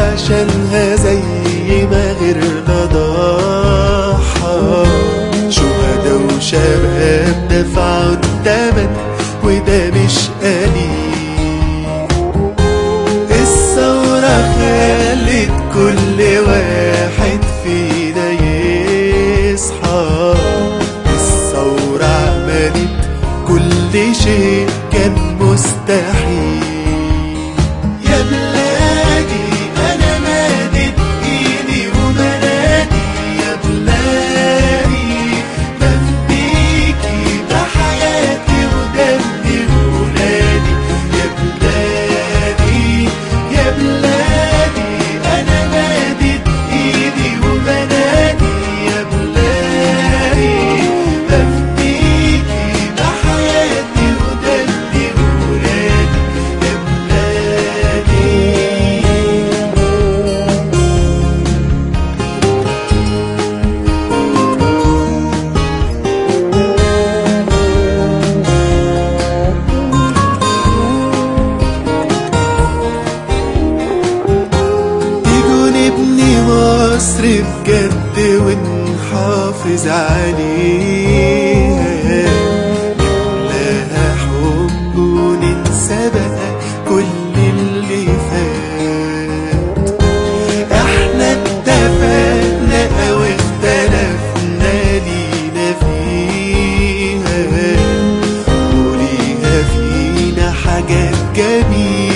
عشانها زي ما غيرنا ضحى شهداء وشباب دفعوا التمن وده مش قليل الثورة خلت كل واحد فينا يصحى الثورة عملت كل شيء كان مستحيل يا بلادي أنا مادت إيدي وبنادي يا بلادي بفديكي بحياتي ودمي وولادي يا بلادي يا بلادي أنا مادت إيدي وبنادي يا بلادي بفديكي بحياتي ودمي وولادي يا بلادي تيجوا نبني مصر بجد ونحافظ عليها نملاها حب وننسى بقى كل اللي فات احنا اتفقنا او اختلفنا لينا فيها وليها فينا حاجات جميلة